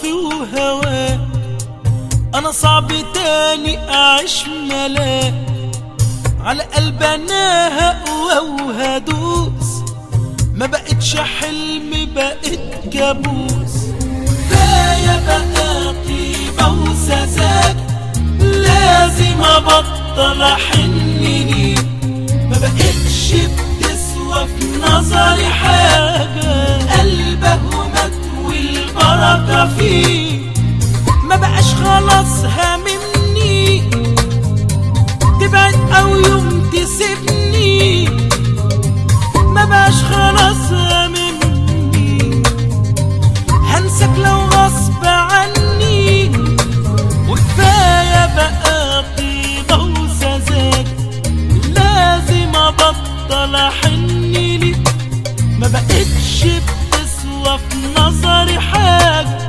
وصفي وهواك انا صعب تاني اعيش ملاك على قلب انا هقوى وهدوس ما بقتش حلم بقت كابوس كفايه بقى طيبه وسذاجه لازم ابطل احن ليك ما بقتش بتسوى في نظري حاجه قلبه مات والبركه فيه ما بقاش خلاص هاممني تبعد او يوم تسيبني ما بقاش خلاص هاممني هنساك لو غصب عني وكفايه بقى طيبه وسذاجه لازم ابطل احن ليك ما بقتش بتسوى في نظري حاجه